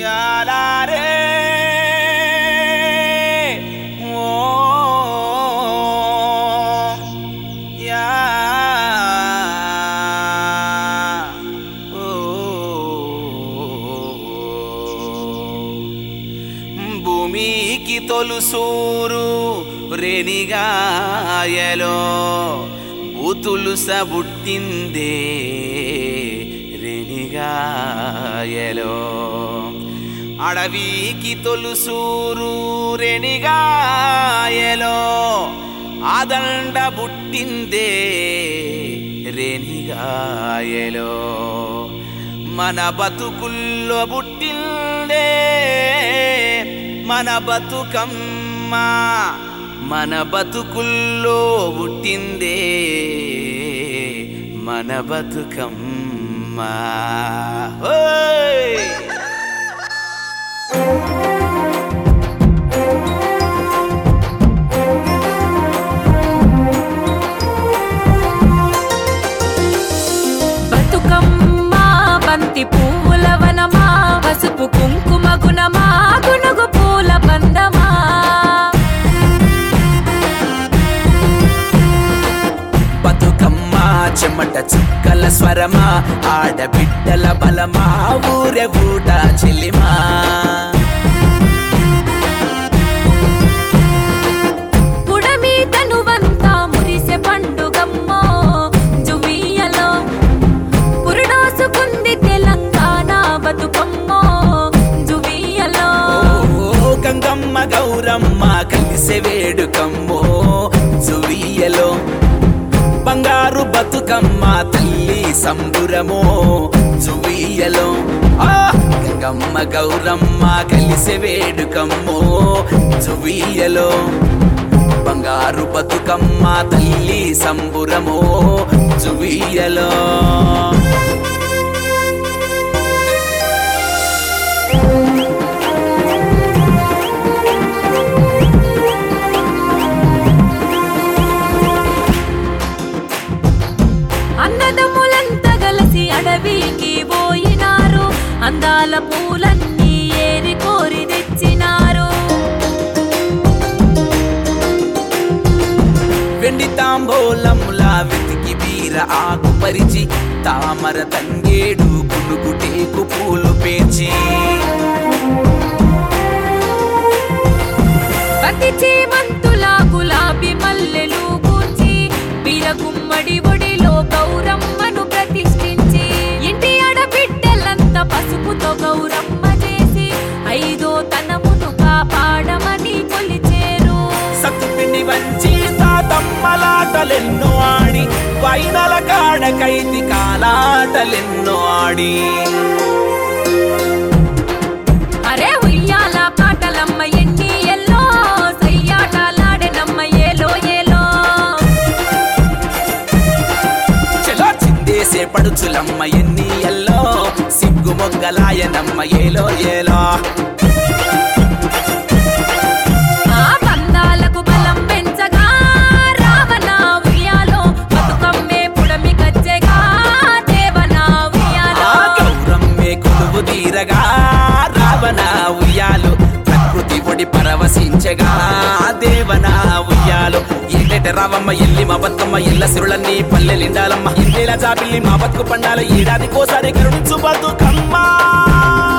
యాలారే ఓ yeah ఓ భూమికి తొలుసూరు రేణిగాయలో బూతులు సబుట్టిందే రేణిగాయలో అడవికి తొలుసూరు రేణిగాయలో ఆదండ బుట్టిందే రేణిగాయలో మన బతుకుల్లో బుట్టిందే మన బతుకమ్మ మన బతుకుల్లో పుట్టిందే మన బతుకమ్మ ఓయ్! బతుకమ్మా బంతి పువ్వుల వనమా పసుపు కుంకుమ గుణమా గునుగు పూల బందమా బతుకమ్మ చెమట చుక్కల స్వరమా ఆడబిడ్డల బలమా ఊరె ఊట చెల్లిమా పుడమి తనువంతా మురిసె పండుగమ్మో జువియలో పురుడోసుకుంది తెలంగాణ బతుకమ్మో జువియలో ఓ గంగమ్మ గౌరమ్మ కలిసే వేడుకమ్మో జువియలో బంగారు బతుకమ్మ తల్లి సంబురమో జువియలో ఆ! గంగమ్మ గౌరమ్మ కలిసే వేడుకమ్మో జువియలో బంగారు బతుకమ్మ తల్లి సంబురమో జువియలో అన్నదమ్ములంతా కలిసి అడవికి పోయినారు అందాల పూలన్నీ ఏరి కోరి తెచ్చినారు వెండి తాంబూలములా వెతికి వీర ఆకు పరిచి తామర తంగేడు గునుగుటేకు పూలు పేర్చి పతి చేమంతుల గులాబీ మల్లెలు కూర్చి వీర గుమ్మడి ఒడిలో గౌరమ్మను ప్రతిష్ఠించి ఇంటి ఆడబిడ్డలంతా పసుపుతో గౌరమ్మ చేసి ఐదో తనమును కాపాడమని కొలిచేరు సత్తుపిండి వంచి తాతమ్మలాటలెన్నో ఆడి వైనల కాడకైతి కాలాటలెన్నో ఆడి అరే ఉయ్యాల పాటలమ్మ ఎన్ని ఎల్లో సయ్యాటలాడెనమ్మ ఏలో ఏలో చెలో చిందేసే పడుచులమ్మ ఎన్ని ఎల్లో సిగ్గు మొగ్గలాయనమ్మ ఏలో ఏలో ఆ బంధాలకు బలం పెంచగా రావణ ఉయ్యాలో బతుకమ్మే పుడమి గజ్జెగా దేవన ఉయ్యాలో ఆ గౌరమ్మే కొలువు తీరగా రావణ ఉయ్యాలు ప్రకృతి ఒడి పరవశించగా దేవన ఉయ్యాలు ఏటేట రావమ్మ ఎల్లి మా బతుకమ్మ ఎల్ల సిరులన్నీ పల్లెలిండాలమ్మ ఇల్లేలా జాబిల్లి మా బతుకు పండాల ఏడాదికోసారి కరుణించు బతుకమ్మ